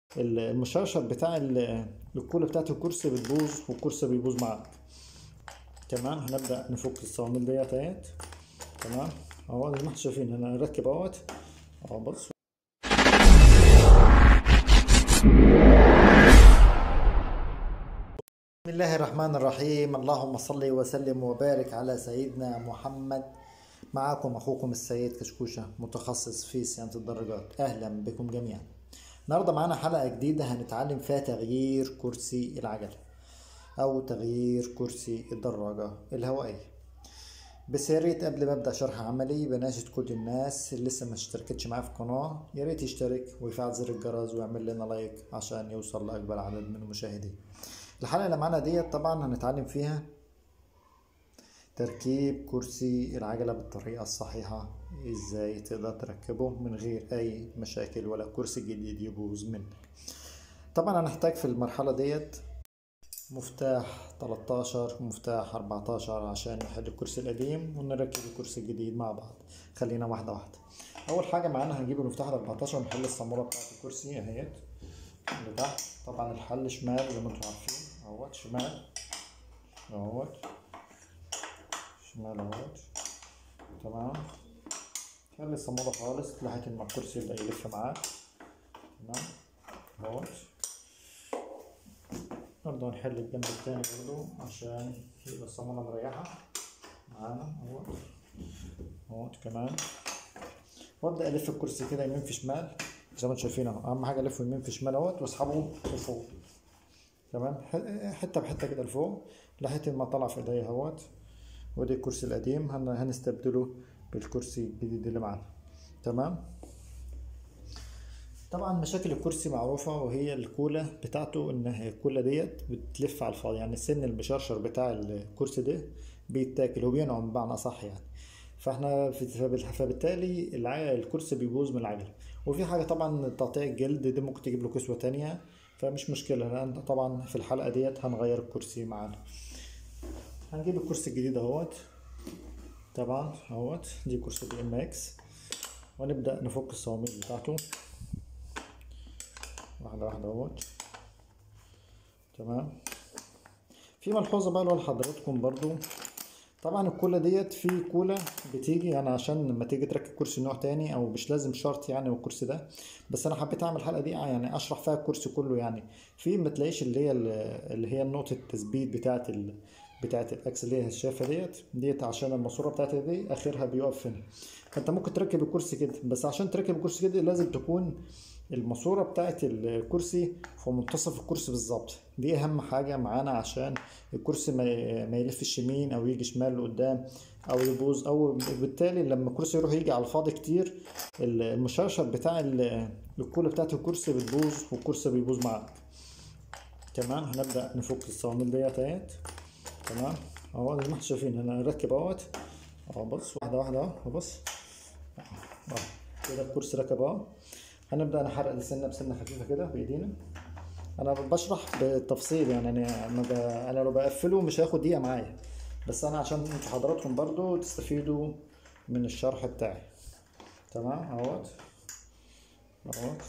المشرشر بتاع ال- الكولة بتاعت الكرسي بتبوظ والكرسي بيبوظ معاك تمام هنبدأ نفك الصواميل ديت اهيت تمام اهو زي ما انتم شايفين انا نركب اهوت اهو بص بسم الله الرحمن الرحيم اللهم صل وسلم وبارك على سيدنا محمد معكم اخوكم السيد كشكوشة متخصص في صيانة الدراجات اهلا بكم جميعا النهارده معانا حلقة جديدة هنتعلم فيها تغيير كرسي العجلة او تغيير كرسي الدراجة الهوائية بس يا ريت قبل ما ابدا شرح عملي بناشد كل الناس اللي لسه ما اشتركتش معايا في القناه يا ريت يشترك ويفعل زر الجرس ويعمل لنا لايك عشان يوصل لاكبر عدد من المشاهدين الحلقه اللي معانا ديت طبعا هنتعلم فيها تركيب كرسي العجله بالطريقه الصحيحه ازاي تقدر تركبه من غير اي مشاكل ولا كرسي جديد يبوظ منك طبعا هنحتاج في المرحله ديت مفتاح 13 ومفتاح 14 عشان نحل الكرسي القديم ونركب الكرسي الجديد مع بعض خلينا واحدة واحدة أول حاجة معانا هنجيب المفتاح ال 14 ونحل الصامولة بتاعة الكرسي أهيت اللي تحت طبعا الحل شمال زي ما انتم عارفين اهوت شمال اهوت شمال اهوت تمام خلي الصامولة خالص لحد ما الكرسي يبدأ يلف معاك تمام اهوت برضه هنحل الجنب التاني برضه عشان يبقى الصامولة مريحة معانا اهوت اهوت كمان وابدأ الف الكرسي كده يمين في شمال زي ما انتم شايفين اهو اهم حاجة الفه يمين في شمال اهوت واسحبه لفوق تمام حتة بحتة كده لفوق لحد ما طلع في ايديا اهوت ودي الكرسي القديم هن هنستبدله بالكرسي الجديد اللي معانا تمام طبعا مشاكل الكرسي معروفة وهي الكولة بتاعته ان الكولة ديت بتلف على الفاضي يعني السن المشرشر بتاع الكرسي ده بيتاكل وبينعم بمعنى صح يعني فاحنا فبالتالي الكرسي بيبوظ من العجلة وفي حاجة طبعا تقطيع الجلد دي ممكن تجيب له كسوة تانية فمش مشكلة لأن طبعا في الحلقة ديت هنغير الكرسي معانا هنجيب الكرسي الجديد اهوت طبعا اهوت دي كرسي بي ام اكس ونبدأ نفك الصواميل بتاعته واحدة واحدة اهوت تمام في ملحوظة بقى لحضراتكم برضو طبعا الكولة ديت في كولة بتيجي يعني عشان لما تيجي تركب كرسي نوع تاني او مش لازم شرط يعني الكرسي ده بس انا حبيت اعمل الحلقة دي يعني اشرح فيها الكرسي كله يعني في ما تلاقيش اللي هي اللي هي نقطة التثبيت بتاعة ال بتاعة الاكس اللي هي الشافة ديت ديت عشان الماسورة بتاعتها دي اخرها بيقف هنا فانت ممكن تركب الكرسي كده بس عشان تركب الكرسي كده لازم تكون الماسورة بتاعت الكرسي في منتصف الكرسي بالظبط دي اهم حاجة معانا عشان الكرسي ما يلفش يمين او يجي شمال لقدام او يبوظ او بالتالي لما الكرسي يروح يجي على الفاضي كتير المشرشر بتاع الكولة بتاعت الكرسي بتبوظ والكرسي بيبوظ معاك تمام هنبدأ نفك الصواميل ديت اهيت تمام اهو زي ما انتم شايفين انا نركب اهوت اهو بص واحدة واحدة اهو بص اهو كده الكرسي ركب اهو هنبدأ نحرق السنة بسنة خفيفة كده بإيدينا أنا بشرح بالتفصيل يعني أنا أنا, ب... أنا لو بقفله مش هياخد دقيقة معايا بس أنا عشان انتوا حضراتكم برضو تستفيدوا من الشرح بتاعي تمام اهوت اهوت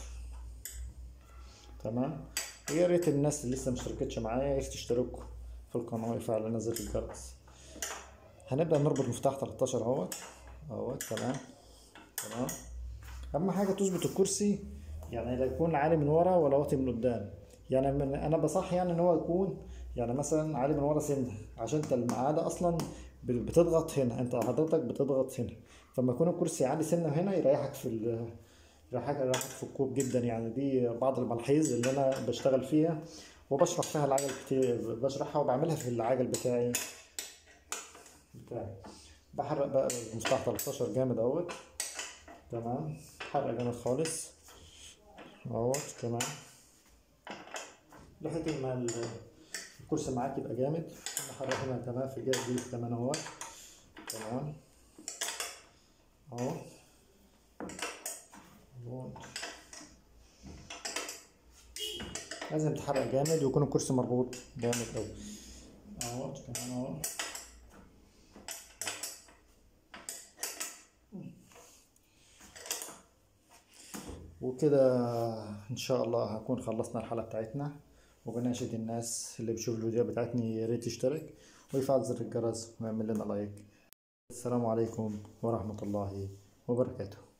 تمام ويا ريت الناس اللي لسه مشتركتش معايا تشتركوا في القناة ويفعلوا زر الجرس هنبدأ نربط مفتاح 13 اهوت اهوت تمام تمام اهم حاجه تظبط الكرسي يعني لا يكون عالي من ورا ولا واطي من قدام يعني من انا بصح يعني ان هو يكون يعني مثلا عالي من ورا سنه عشان انت المعاده اصلا بتضغط هنا انت حضرتك بتضغط هنا فلما يكون الكرسي عالي سنه هنا يريحك في ال يريحك يريحك في الكوب جدا يعني دي بعض الملاحظ اللي انا بشتغل فيها وبشرح فيها العجل كتير بشرحها وبعملها في العجل بتاعي بتاعي بحرق بقى المفتاح 13 جامد اهوت تمام حرق جامد خالص اهوت تمام لحد ما الكرسي معاك يبقى جامد نحرك هنا تمام في الجهه دي كمان اهوت تمام اهو اهوت لازم تحرق جامد ويكون الكرسي مربوط جامد اوي اهوت كمان اهو وكده ان شاء الله هنكون خلصنا الحلقة بتاعتنا وبناشد الناس اللي بتشوف الفيديو بتاعتني يا ريت يشترك ويفعل زر الجرس ويعمل لنا لايك السلام عليكم ورحمة الله وبركاته